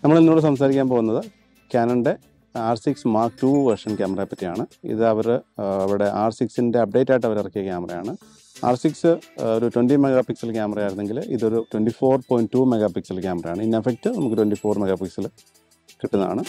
നമ്മൾ ഇന്നോട് സംസാരിക്കാൻ പോകുന്നത് ക്യാനൻ്റെ R six mark two version ക്യാമറയെ പറ്റിയാണ് ഇത് അവർ അവിടെ ആർ സിക്സിൻ്റെ അപ്ഡേറ്റ് ആയിട്ട് അവർ ഇറക്കിയ ക്യാമറയാണ് ആർ സിക്സ് ഒരു ട്വൻറ്റി മെഗാ പിക്സൽ ക്യാമറ ആയിരുന്നെങ്കിൽ ഇതൊരു twenty four point two megapixel ക്യാമറയാണ് ഇൻ എഫക്റ്റ് നമുക്ക് ട്വൻറ്റി ഫോർ മെഗാ പിക്സൽ കിട്ടുന്നതാണ്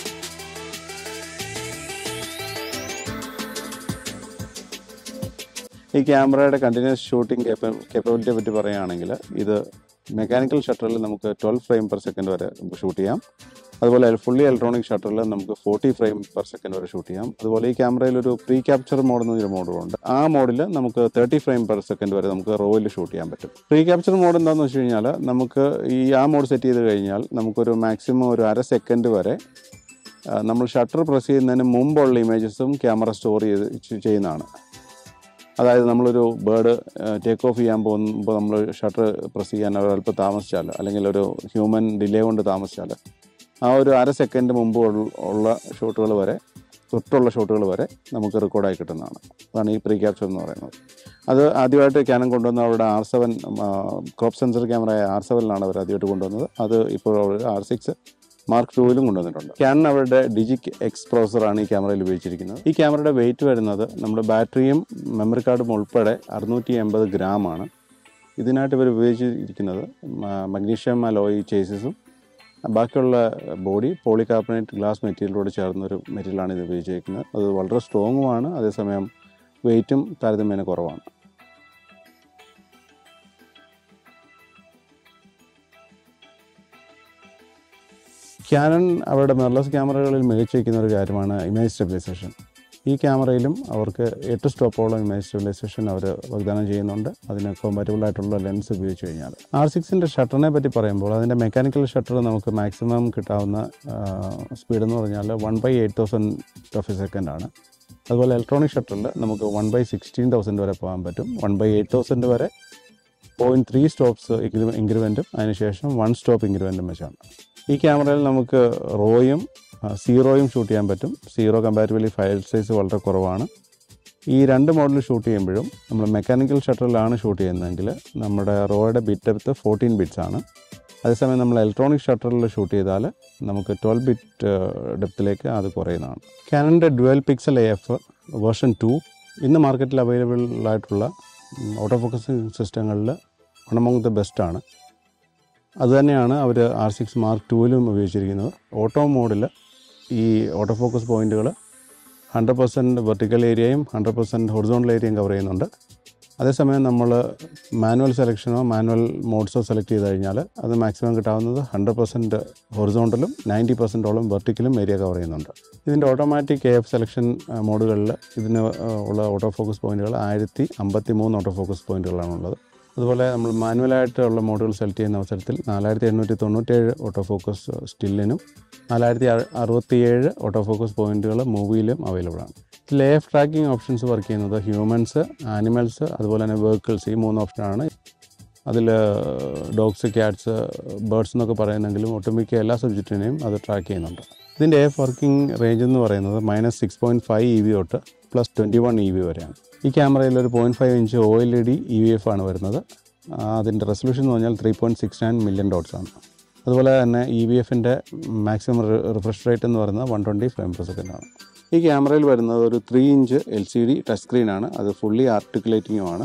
ഈ ക്യാമറയുടെ കണ്ടിന്യൂസ് ഷൂട്ടിംഗ് കേപ്പബിലിറ്റിയെ പറ്റി പറയുകയാണെങ്കിൽ ഇത് മെക്കാനിക്കൽ ഷട്ടറിൽ നമുക്ക് ട്വൽവ് ഫ്രെയിം പെർ സെക്കൻഡ് വരെ ഷൂട്ട് ചെയ്യാം അതുപോലെ ഫുള്ളി ഇലക്ട്രോണിക് ഷട്ടറിൽ നമുക്ക് ഫോർട്ടി ഫ്രെയിം പെർ സെക്കൻഡ് വരെ ഷൂട്ട് ചെയ്യാം അതുപോലെ ഈ ക്യാമറയിൽ ഒരു പ്രീ ക്യാപ്ചർ മോഡ് എന്നൊരു മോഡുണ്ട് ആ മോഡിൽ നമുക്ക് തേർട്ടി ഫ്രെയിം പെർ സെക്കൻഡ് വരെ നമുക്ക് റോയിൽ ഷൂട്ട് ചെയ്യാൻ പറ്റും പ്രീ ക്യാപ്ചർ മോഡ് എന്താണെന്ന് വെച്ച് കഴിഞ്ഞാൽ നമുക്ക് ഈ ആ മോഡ് സെറ്റ് ചെയ്ത് കഴിഞ്ഞാൽ നമുക്കൊരു മാക്സിമം ഒരു അര സെക്കൻഡ് വരെ ആ, നമ്മൾ ഷട്ടർ പ്രസ് ചെയ്യുന്നതിന് മുമ്പുള്ള ഇമേജസും ക്യാമറ സ്റ്റോർ ചെയ്ത് ചെ- ചെയ്യുന്നതാണ് അതായത് നമ്മളൊരു ബേർഡ് ടേക്ക് ഓഫ് ചെയ്യാൻ പോകുമ്പോൾ നമ്മൾ ഷട്ടർ പ്രസ് ചെയ്യാൻ ഒരല്പം താമസിച്ചാൽ അല്ലെങ്കിൽ ഒരു ഹ്യൂമൻ ഡിലേ കൊണ്ട് താമസിച്ചാൽ ആ ഒരു അര സെക്കൻഡ് മുമ്പ് ഉള്ള- ഉള്ള ഷോട്ടുകൾ വരെ തൊട്ടുള്ള ഷോട്ടുകൾ വരെ നമുക്ക് റെക്കോർഡായി കിട്ടുന്നതാണ് അതാണ് ഈ പ്രീ ക്യാപ്ചർ എന്ന് പറയുന്നത് അത് ആദ്യമായിട്ട് ക്യാനൻ കൊണ്ടുവന്ന അവരുടെ ആർ സെവൻ ക്രോപ്പ് സെൻസർ ക്യാമറയായ ആർ സെവനിലാണ് അവർ ആദ്യമായിട്ട് കൊണ്ടുവന്നത് അത് ഇപ്പോൾ അവർ ആർ സിക്സ് മാർക്ക് ടൂവിലും കൊണ്ടുവന്നിട്ടുണ്ട് ക്യാനൻ അവരുടെ ഡിജിക് എക്സ് പ്രോസറാണ് ഈ ക്യാമറയിൽ ഉപയോഗിച്ചിരിക്കുന്നത് ഈ ക്യാമറയുടെ വെയിറ്റ് വരുന്നത് നമ്മുടെ ബാറ്ററിയും മെമ്മറി കാർഡും ഉൾപ്പെടെ അറുന്നൂറ്റി എൺപത് ഗ്രാം ആണ് ഇതിനായിട്ട് ഇവർ ഉപയോഗിച്ചിരിക്കുന്നത് മഗ്നീഷ്യം അലോയി ചേസസും ബാക്കിയുള്ള ബോഡി പോളികാർബണേറ്റ് ഗ്ലാസ് മെറ്റീരിയലോട് ചേർന്നൊരു മെറ്റീരിയലാണ് ഇത് ഉപയോഗിച്ചിരിക്കുന്നത് അത് വളരെ സ്ട്രോങ്ങുമാണ് അതേസമയം വെയിറ്റും താരതമ്യേന കുറവാണ് ക്യാനൺ അവരുടെ മിറർലെസ് ക്യാമറകളിൽ മികച്ചു വയ്ക്കുന്ന ഒരു കാര്യമാണ് ഇമേജ് സ്റ്റെബിലൈസേഷൻ ഈ ക്യാമറയിലും അവർക്ക് എട്ട് സ്റ്റോപ്പോളം ഇമേജ് സ്റ്റെബിലൈസേഷൻ അവർ വാഗ്ദാനം ചെയ്യുന്നുണ്ട് അതിന് കോമ്പാറ്റബിൾ ആയിട്ടുള്ള ലെൻസ് ഉപയോഗിച്ച് കഴിഞ്ഞാൽ ആർ സിക്സിൻ്റെ ഷട്ടറിനെ പറ്റി പറയുമ്പോൾ അതിൻ്റെ മെക്കാനിക്കൽ ഷട്ടർ നമുക്ക് മാക്സിമം കിട്ടാവുന്ന സ്പീഡ് എന്ന് പറഞ്ഞാൽ one by eight thousand of a second ആണ് അതുപോലെ ഇലക്ട്രോണിക് ഷട്ടറിൽ നമുക്ക് വൺ ബൈ സിക്സ്റ്റീൻ തൗസൻഡ് വരെ പോകാൻ പറ്റും വൺ ബൈ എയ്റ്റ് തൗസൻഡ് വരെ പോയിൻറ്റ് ത്രീ സ്റ്റോപ്സ് ഇൻക്രിമെൻറ്റും അതിനുശേഷം വൺ സ്റ്റോപ്പ് ഇൻക്രിമെൻറ്റും വെച്ചാണ് ഈ ക്യാമറയിൽ നമുക്ക് റോയും ആ, സീറോയും ഷൂട്ട് ചെയ്യാൻ പറ്റും സീറോ കമ്പാരിറ്റീവ്ലി ഫയൽ സൈസ് വളരെ കുറവാണ് ഈ രണ്ട് മോഡൽ ഷൂട്ട് ചെയ്യുമ്പോഴും നമ്മൾ മെക്കാനിക്കൽ ഷട്ടറിലാണ് ഷൂട്ട് ചെയ്യുന്നതെങ്കിൽ നമ്മുടെ റോയുടെ ബിറ്റ് ഡെപ്ത്ത് ഫോർട്ടീൻ ബിറ്റ്സ് ആണ് അതേസമയം നമ്മൾ ഇലക്ട്രോണിക് ഷട്ടറിൽ ഷൂട്ട് ചെയ്താൽ നമുക്ക് ട്വൽവ് ബിറ്റ് ഡെപ്തിലേക്ക് അത് കുറയുന്നതാണ് ക്യാനൻ്റെ dual pixel A F version two ഇന്ന് മാർക്കറ്റിൽ അവൈലബിൾ ആയിട്ടുള്ള ഓട്ടോ ഫോക്കസിങ് സിസ്റ്റങ്ങളിൽ വൺ അമോങ് ദ ബെസ്റ്റാണ് അതുതന്നെയാണ് അവർ ആർ സിക്സ് മാർക്ക് ടൂവിലും ഉപയോഗിച്ചിരിക്കുന്നത് ഓട്ടോ മോഡിൽ ഈ ഓട്ടോ ഫോക്കസ് പോയിന്റുകൾ ഹൺഡ്രഡ് പെർസെൻറ്റ് വെർട്ടിക്കൽ ഏരിയയും ഹൺഡ്രഡ് പെർസെൻറ്റ് ഹൊറിസോണ്ടൽ ഏരിയയും കവർ ചെയ്യുന്നുണ്ട് അതേസമയം നമ്മൾ മാനുവൽ സെലക്ഷനോ മാനുവൽ മോഡ്സോ സെലക്ട് ചെയ്ത് കഴിഞ്ഞാൽ അത് മാക്സിമം കിട്ടാവുന്നത് ഹൺഡ്രഡ് പെർസെൻറ്റ് ഹൊറിസോണ്ടലും നയൻറ്റി പെർസെൻറ്റോളം വെർട്ടിക്കലും ഏരിയ കവർ ചെയ്യുന്നുണ്ട് ഇതിൻ്റെ ഓട്ടോമാറ്റിക് എ എഫ് സെലക്ഷൻ മോഡുകളിൽ ഇതിന് ഉള്ള ഓട്ടോ ഫോക്കസ് പോയിന്റുകൾ ആയിരത്തി അമ്പത്തി മൂന്ന് ഓട്ടോ ഫോക്കസ് പോയിന്റുകളാണുള്ളത് അതുപോലെ നമ്മൾ മാനുവലായിട്ടുള്ള മോഡുകൾ സെലക്ട് ചെയ്യുന്ന അവസരത്തിൽ നാലായിരത്തി എണ്ണൂറ്റി തൊണ്ണൂറ്റേഴ് ഓട്ടോ ഫോക്കസ് സ്റ്റില്ലിനും നാലായിരത്തി അറുപത്തിയേഴ് ഓട്ടോ ഫോക്കസ് പോയിന്റുകൾ മൂവിയിലും അവൈലബിൾ ആണ് ഇതിൽ എഫ് ട്രാക്കിംഗ് ഓപ്ഷൻസ് വർക്ക് ചെയ്യുന്നത് ഹ്യൂമൻസ് ആനിമൽസ് അതുപോലെ തന്നെ വെഹിക്കിൾസ് ഈ മൂന്ന് ഓപ്ഷനാണ് അതിൽ ഡോഗ്സ് ക്യാറ്റ്സ് ബേർഡ്സ് എന്നൊക്കെ പറയുന്നെങ്കിലും ഒട്ടുമിക്ക എല്ലാ സബ്ജക്റ്റിനെയും അത് ട്രാക്ക് ചെയ്യുന്നുണ്ട് ഇതിൻ്റെ എഫ് വർക്കിംഗ് റേഞ്ച് എന്ന് പറയുന്നത് minus six point five E V തൊട്ട് plus twenty one E V വരെയാണ് ഈ ക്യാമറയിൽ ഒരു point five inch O L E D E V F ആണ് വരുന്നത് ആ, അതിൻ്റെ റെസൊല്യൂഷൻ എന്ന് പറഞ്ഞാൽ three point six nine million dots ആണ് അതുപോലെ തന്നെ ഇ വി എഫിൻ്റെ മാക്സിമം റിഫ്രഷ് റേറ്റ് എന്ന് പറയുന്നത് one twenty frame per second ആണ് ഈ ക്യാമറയിൽ വരുന്നത് ഒരു three inch L C D touch സ്ക്രീനാണ് അത് ഫുള്ളി ആർട്ടിക്കുലേറ്റിങ്ങുമാണ്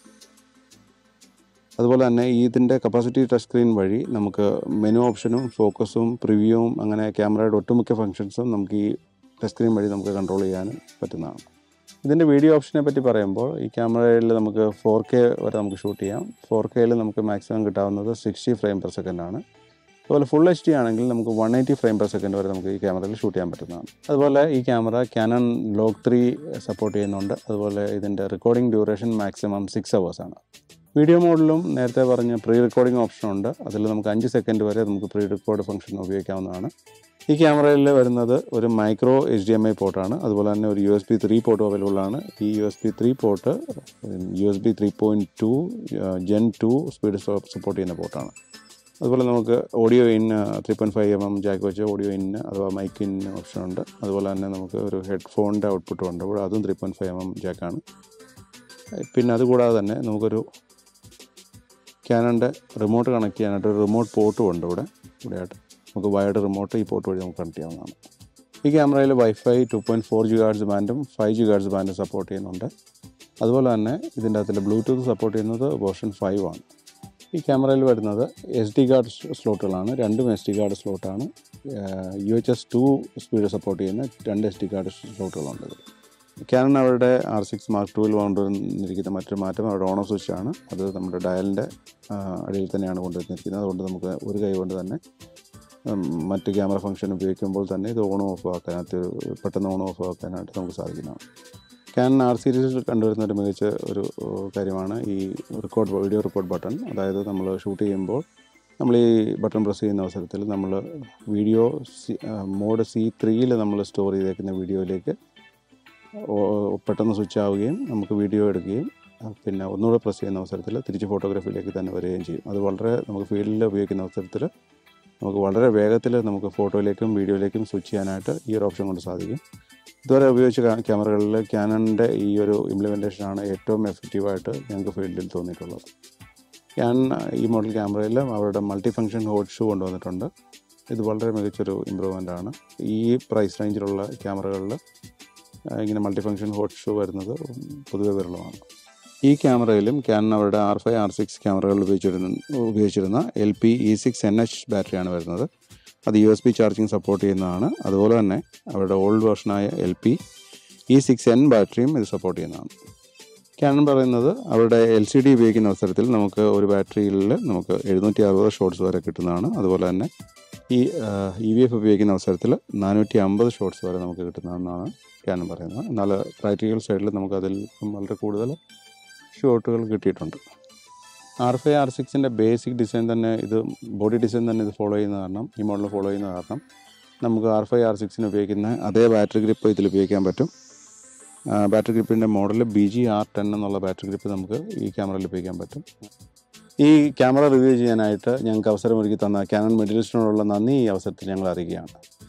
അതുപോലെ തന്നെ ഇതിൻ്റെ കപ്പാസിറ്റി ടച്ച് സ്ക്രീൻ വഴി നമുക്ക് മെനു ഓപ്ഷനും ഫോക്കസും പ്രിവ്യൂവും അങ്ങനെ ക്യാമറയുടെ ഒട്ടുമിക്ക ഫങ്ഷൻസും നമുക്ക് ഈ ടച്ച് സ്ക്രീൻ വഴി നമുക്ക് കൺട്രോൾ ചെയ്യാനും പറ്റുന്നതാണ് ഇതിൻ്റെ വീഡിയോ ഓപ്ഷനെ പറ്റി പറയുമ്പോൾ ഈ ക്യാമറയിൽ നമുക്ക് ഫോർ കെ വരെ നമുക്ക് ഷൂട്ട് ചെയ്യാം ഫോർ കെയിൽ നമുക്ക് മാക്സിമം കിട്ടാവുന്നത് സിക്സ്റ്റി ഫ്രെയിം പെർ സെക്കൻഡ് ആണ് അതുപോലെ ഫുൾ എച്ച് ഡി ആണെങ്കിൽ നമുക്ക് one eighty frame per second വരെ നമുക്ക് ഈ ക്യാമറയിൽ ഷൂട്ട് ചെയ്യാൻ പറ്റുന്നതാണ് അതുപോലെ ഈ camera Canon log three support ചെയ്യുന്നുണ്ട് അതുപോലെ ഇതിൻ്റെ റെക്കോർഡിംഗ് ഡ്യൂറേഷൻ മാക്സിമം സിക്സ് ആണ് വീഡിയോ മോഡിലും നേരത്തെ പറഞ്ഞ പ്രീ റെക്കോർഡിംഗ് ഓപ്ഷൻ ഉണ്ട് അതിൽ നമുക്ക് അഞ്ച് സെക്കൻഡ് വരെ നമുക്ക് പ്രീ റെക്കോർഡ് ഫംഗ്ഷൻ ഉപയോഗിക്കാവുന്നതാണ് ഈ ക്യാമറയിൽ വരുന്നത് ഒരു micro H D M I പോർട്ടാണ് അതുപോലെ തന്നെ ഒരു യു എസ് ബി ത്രീ പോർട്ടും അവൈലബിൾ ആണ് ഈ U S B three port U S B three point two gen two speed support ചെയ്യുന്ന പോർട്ടാണ് അതുപോലെ നമുക്ക് audio in three point five M M jack വെച്ച് ഓഡിയോ ഇൻ അഥവാ മൈക്ക് ഇൻ ഓപ്ഷൻ ഉണ്ട് അതുപോലെ തന്നെ നമുക്ക് ഒരു ഹെഡ്ഫോണിൻ്റെ ഔട്ട്പുട്ടും ഉണ്ട് ഇവിടെ അതും three point five M M ജാക്കാണ് പിന്നെ അതുകൂടാതെ തന്നെ നമുക്കൊരു ക്യാനൻ്റെ റിമോട്ട് കണക്ട് ചെയ്യാനായിട്ട് ഒരു റിമോട്ട് പോർട്ടും ഉണ്ട് ഇവിടെ ഇവിടെയായിട്ട് നമുക്ക് വയർഡ് റിമോട്ട് ഈ പോർട്ട് വഴി നമുക്ക് കണക്ട് ചെയ്യാവുന്നതാണ് ഈ ക്യാമറയിൽ wifi two point four G ഗാർഡ്സ് ബാൻഡും ഫൈവ് ജി ഗാർഡ്സ് ബാൻഡും സപ്പോർട്ട് ചെയ്യുന്നുണ്ട് അതുപോലെ തന്നെ ഇതിൻ്റെ അകത്തിൽ ബ്ലൂടൂത്ത് സപ്പോർട്ട് ചെയ്യുന്നത് വേർഷൻ ഫൈവ് ആണ് ഈ ക്യാമറയിൽ വരുന്നത് എസ് ഡി കാർഡ് സ്ലോട്ടുകളാണ് രണ്ടും എസ് ഡി കാർഡ് സ്ലോട്ടാണ് U H S two speed support ചെയ്യുന്ന രണ്ട് എസ് ഡി കാർഡ് സ്ലോട്ടുകളുണ്ട് ഇതിൽ ക്യാനൺ അവരുടെ ആർ സിക്സ് മാർക്ക് ടുവിൽ കൊണ്ടുവന്നിരിക്കുന്ന മറ്റൊരു മാറ്റം അവരുടെ ഓൺ ഓഫ് സ്വിച്ച് ആണ് അത് നമ്മുടെ ഡയലിൻ്റെ അടിയിൽ തന്നെയാണ് കൊണ്ടുവന്നിരിക്കുന്നത് അതുകൊണ്ട് നമുക്ക് ഒരു കൈ കൊണ്ട് തന്നെ ഉം, മറ്റ് ക്യാമറ ഫംഗ്ഷൻ ഉപയോഗിക്കുമ്പോൾ തന്നെ ഇത് ഓൺ ഓഫ് ആക്കാനായിട്ട് പെട്ടെന്ന് ഓൺ ഓഫ് ആക്കാനായിട്ട് നമുക്ക് സാധിക്കുന്നതാണ് ക്യാനൺ ആർ സീരീസിൽ കണ്ടുവരുന്ന ഒരു മികച്ച ഒരു ഏഹ്, കാര്യമാണ് ഈ റെക്കോർഡ് വീഡിയോ റെക്കോർഡ് ബട്ടൺ അതായത് നമ്മൾ ഷൂട്ട് ചെയ്യുമ്പോൾ നമ്മൾ ഈ ബട്ടൺ പ്രസ് ചെയ്യുന്ന അവസരത്തിൽ നമ്മൾ വീഡിയോ സി മോഡ് സി ത്രീയിൽ നമ്മൾ സ്റ്റോർ ചെയ്തേക്കുന്ന വീഡിയോയിലേക്ക് ഓ- പെട്ടെന്ന് സ്വിച്ച് ആവുകയും നമുക്ക് വീഡിയോ എടുക്കുകയും അഹ് പിന്നെ ഒന്നുകൂടെ പ്രസ് ചെയ്യുന്ന അവസരത്തിൽ തിരിച്ച് ഫോട്ടോഗ്രാഫിയിലേക്ക് തന്നെ വരികയും ചെയ്യും അത് വളരെ നമുക്ക് ഫീൽഡിൽ ഉപയോഗിക്കുന്ന അവസരത്തിൽ നമുക്ക് വളരെ വേഗത്തിൽ നമുക്ക് ഫോട്ടോയിലേക്കും വീഡിയോയിലേക്കും സ്വിച്ച് ചെയ്യാനായിട്ട് ഈ ഒരു ഓപ്ഷൻ കൊണ്ട് സാധിക്കും ഇതുവരെ ഉപയോഗിച്ച ക്യാ- ക്യാമറകളിൽ ക്യാനണിൻ്റെ ഈ ഒരു ഇംപ്ലിമെൻറ്റേഷനാണ് ഏറ്റവും എഫക്റ്റീവായിട്ട് ഞങ്ങൾക്ക് ഫീൽഡിൽ തോന്നിയിട്ടുള്ളത് ഞാൻ ഈ മോഡൽ ക്യാമറയിൽ അവരുടെ മൾട്ടി ഫങ്ഷൻ ഹോട്ട് ഷൂ കൊണ്ടുവന്നിട്ടുണ്ട് ഇത് വളരെ മികച്ചൊരു ഇമ്പ്രൂവ്മെൻ്റ് ആണ് ഈ പ്രൈസ് റേഞ്ചിലുള്ള ക്യാമറകളിൽ ഇങ്ങനെ മൾട്ടി ഫങ്ഷൻ ഹോട്ട് ഷൂ വരുന്നത് പൊതുവെ വിരളമാണ് ഈ ക്യാമറയിലും ക്യാനൺ അവരുടെ ആർ ഫൈവ് ആർ സിക്സ് ക്യാമറകളിൽ ഉപയോഗിച്ചിരുന്ന ഉപയോഗിച്ചിരുന്ന L P E six N H ബാറ്ററിയാണ് വരുന്നത് അത് U S B charging support ചെയ്യുന്നതാണ് അതുപോലെ തന്നെ അവരുടെ ഓൾഡ് വേർഷനായ L P E six N ബാറ്ററിയും ഇത് സപ്പോർട്ട് ചെയ്യുന്നതാണ് ക്യാനൺ പറയുന്നത് അവരുടെ എൽ സി ഡി ഉപയോഗിക്കുന്ന അവസരത്തിൽ നമുക്ക് ഒരു ബാറ്ററിയിൽ നമുക്ക് എഴുന്നൂറ്റി അറുപത് ഷോട്ട്സ് വരെ കിട്ടുന്നതാണ് അതുപോലെ തന്നെ ഈ ഇ വി എഫ് ഉപയോഗിക്കുന്ന അവസരത്തിൽ നാനൂറ്റി അമ്പത് ഷോട്ട്സ് വരെ നമുക്ക് കിട്ടുന്നതെന്നാണ് ക്യാനൺ പറയുന്നത് എന്നാൽ പ്രാക്ടിക്കൽ സൈഡിൽ നമുക്ക് അതിൽ വളരെ കൂടുതൽ ഷോട്ടുകൾ കിട്ടിയിട്ടുണ്ട് ആർ ഫൈവ് ആർ സിക്സിൻ്റെ ബേസിക് ഡിസൈൻ തന്നെ ഇത് ബോഡി ഡിസൈൻ തന്നെ ഇത് ഫോളോ ചെയ്യുന്ന കാരണം ഈ മോഡൽ ഫോളോ ചെയ്യുന്ന കാരണം നമുക്ക് ആർ ഫൈവ് ആർ സിക്സിന് ഉപയോഗിക്കുന്ന അതേ ബാറ്ററി ഗ്രിപ്പ് ഇതിൽ ഉപയോഗിക്കാൻ പറ്റും ബാറ്ററി ഗ്രിപ്പിൻ്റെ model B G R ten എന്നുള്ള ബാറ്ററി ഗ്രിപ്പ് നമുക്ക് ഈ ക്യാമറയിൽ ഉപയോഗിക്കാൻ പറ്റും ഈ ക്യാമറ റിവ്യൂ ചെയ്യാനായിട്ട് ഞങ്ങൾക്ക് അവസരമൊരുക്കി തന്ന ക്യാനൺ മെഡിലിസ്റ്റിനോടുള്ള നന്ദി ഈ അവസരത്തിൽ ഞങ്ങൾ അറിയിക്കുകയാണ്